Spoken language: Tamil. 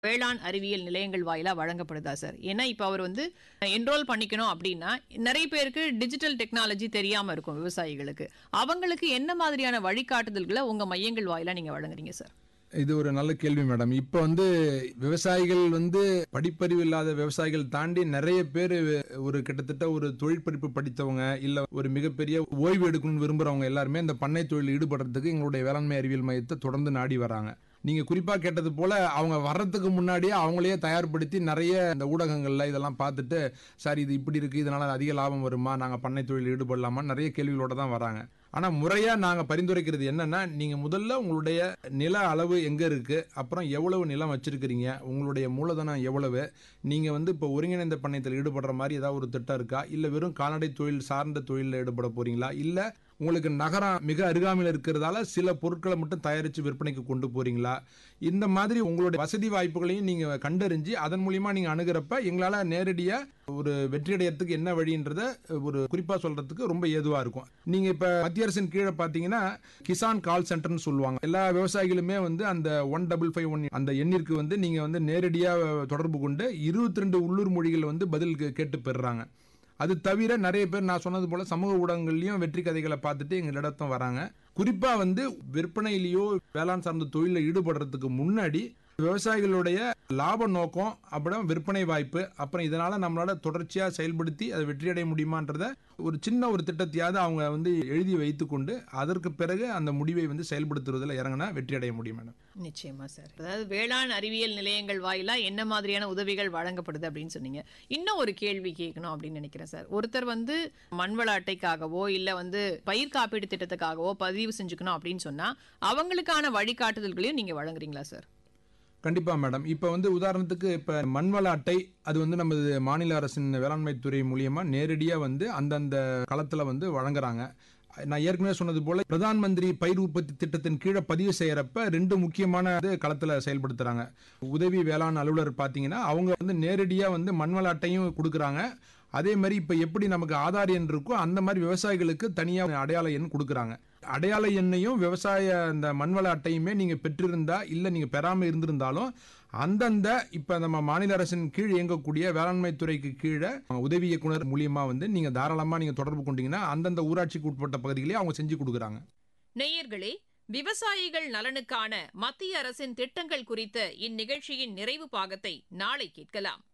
வேளாண் அறிவியல் நிலையங்கள் வாயிலா வழங்கப்படுதா சார் ஏன்னா இப்ப அவர் வந்து என்ரோல் பண்ணிக்கணும் அப்படின்னா நிறைய பேருக்கு டிஜிட்டல் டெக்னாலஜி தெரியாம இருக்கும் விவசாயிகளுக்கு அவங்களுக்கு என்ன மாதிரியான வழிகாட்டுதல்களை உங்க மையங்கள் வாயிலா நீங்க வழங்குறீங்க சார் இது ஒரு நல்ல கேள்வி மேடம் இப்போ வந்து விவசாயிகள் வந்து படிப்பறிவு இல்லாத விவசாயிகள் தாண்டி நிறைய பேர் ஒரு கிட்டத்தட்ட ஒரு தொழிற்படிப்பு படித்தவங்க இல்ல ஒரு மிகப்பெரிய ஓய்வு எடுக்கணும்னு விரும்புறவங்க எல்லாருமே இந்த பண்ணை தொழில் ஈடுபடுறதுக்கு எங்களுடைய வேளாண்மை அறிவியல் மையத்தை தொடர்ந்து நாடி வராங்க நீங்க குறிப்பா கேட்டது போல அவங்க வர்றதுக்கு முன்னாடியே அவங்களையே தயார்படுத்தி நிறைய இந்த ஊடகங்கள்ல இதெல்லாம் பார்த்துட்டு சார் இது இப்படி இருக்கு இதனால அதிக லாபம் வருமா நாங்க பண்ணை தொழில் ஈடுபடலாமா நிறைய கேள்விகளோட தான் வராங்க ஆனா முறையா நாங்க பரிந்துரைக்கிறது என்னன்னா நீங்க முதல்ல உங்களுடைய நில அளவு எங்க இருக்கு அப்புறம் எவ்வளவு நிலம் வச்சிருக்கிறீங்க உங்களுடைய மூலதனம் எவ்வளவு நீங்க வந்து இப்போ ஒருங்கிணைந்த பண்ணையத்தில் ஈடுபடுற மாதிரி ஏதாவது ஒரு திட்டம் இருக்கா இல்ல வெறும் கால்நடை தொழில் சார்ந்த தொழிலில் ஈடுபட போறீங்களா இல்ல உங்களுக்கு நகரம் மிக அருகாமையில் இருக்கிறதால சில பொருட்களை மட்டும் தயாரித்து விற்பனைக்கு கொண்டு போறீங்களா இந்த மாதிரி உங்களுடைய வசதி வாய்ப்புகளையும் நீங்க கண்டறிஞ்சு அதன் மூலியமா நீங்க அணுகிறப்ப எங்களால நேரடியா ஒரு வெற்றியடையறதுக்கு என்ன வழின்றத ஒரு குறிப்பா சொல்றதுக்கு ரொம்ப ஏதுவா இருக்கும் நீங்க இப்ப மத்திய அரசின் கீழே பாத்தீங்கன்னா கிசான் கால் சென்டர்னு சொல்லுவாங்க எல்லா விவசாயிகளுமே வந்து அந்த ஒன் டபுள் ஃபைவ் ஒன் அந்த எண்ணிற்கு வந்து நீங்க வந்து நேரடியா தொடர்பு கொண்டு இருபத்தி ரெண்டு உள்ளூர் மொழிகள் வந்து பதில் கே- கேட்டு பெறுறாங்க அது தவிர நிறைய பேர் நான் சொன்னது போல சமூக ஊடகங்கள்லயும் வெற்றி கதைகளை பார்த்துட்டு எங்களிடத்தும் வராங்க குறிப்பா வந்து விற்பனையிலேயோ வேளாண் சார்ந்த தொழிலில் ஈடுபடுறதுக்கு முன்னாடி விவசாயிகளுடைய லாப நோக்கம் அப்புறம் விற்பனை வாய்ப்பு அப்புறம் இதனால நம்மளால தொடர்ச்சியா செயல்படுத்தி அதை வெற்றியடைய முடியுமான்றத ஒரு சின்ன ஒரு திட்டத்தையாவது அவங்க வந்து எழுதி வைத்துக்கொண்டு அதற்கு பிறகு அந்த முடிவை வந்து செயல்படுத்துவதில் இறங்கினா வெற்றி அடைய முடியும் மேடம் நிச்சயமா சார் அதாவது வேளாண் அறிவியல் நிலையங்கள் வாயிலா என்ன மாதிரியான உதவிகள் வழங்கப்படுது அப்படின்னு சொன்னீங்க இன்னும் ஒரு கேள்வி கேட்கணும் அப்படின்னு நினைக்கிறேன் சார் ஒருத்தர் வந்து மண்வள அட்டைக்காகவோ இல்ல வந்து பயிர் காப்பீடு திட்டத்துக்காகவோ பதிவு செஞ்சுக்கணும் அப்படின்னு சொன்னா அவங்களுக்கான வழிகாட்டுதல்களையும் நீங்க வழங்குறீங்களா சார் கண்டிப்பா மேடம் இப்போ வந்து உதாரணத்துக்கு இப்போ மண்வள அட்டை அது வந்து நமது மாநில அரசின் வேளாண்மை துறை மூலியமா நேரடியா வந்து அந்தந்த களத்துல வந்து வழங்குறாங்க நான் ஏற்கனவே சொன்னது போல பிரதான் மந்திரி பயிர் உற்பத்தி திட்டத்தின் கீழே பதிவு செய்யறப்ப ரெண்டு முக்கியமான இது களத்துல செயல்படுத்துறாங்க உதவி வேளாண் அலுவலர் பாத்தீங்கன்னா அவங்க வந்து நேரடியா வந்து மண்வள அட்டையும் கொடுக்குறாங்க அதே மாதிரி இப்ப எப்படி நமக்கு ஆதார் எண் இருக்கோ அந்த மாதிரி விவசாயிகளுக்கு தனியா அடையாள எண் கொடுக்குறாங்க அடையாள எண்ணையும் விவசாய அந்த மண்வள அட்டையுமே நீங்க பெற்றிருந்தா இல்ல நீங்க பெறாம இருந்திருந்தாலும் அந்தந்த இப்ப நம்ம மாநில அரசின் கீழ் இயங்கக்கூடிய வேளாண்மை துறைக்கு கீழே உதவி இயக்குனர் மூலியமா வந்து நீங்க தாராளமா நீங்க தொடர்பு கொண்டீங்கன்னா அந்தந்த ஊராட்சிக்கு உட்பட்ட பகுதிகளே அவங்க செஞ்சு கொடுக்குறாங்க நேயர்களே விவசாயிகள் நலனுக்கான மத்திய அரசின் திட்டங்கள் குறித்த இந்நிகழ்ச்சியின் நிறைவு பாகத்தை நாளை கேட்கலாம்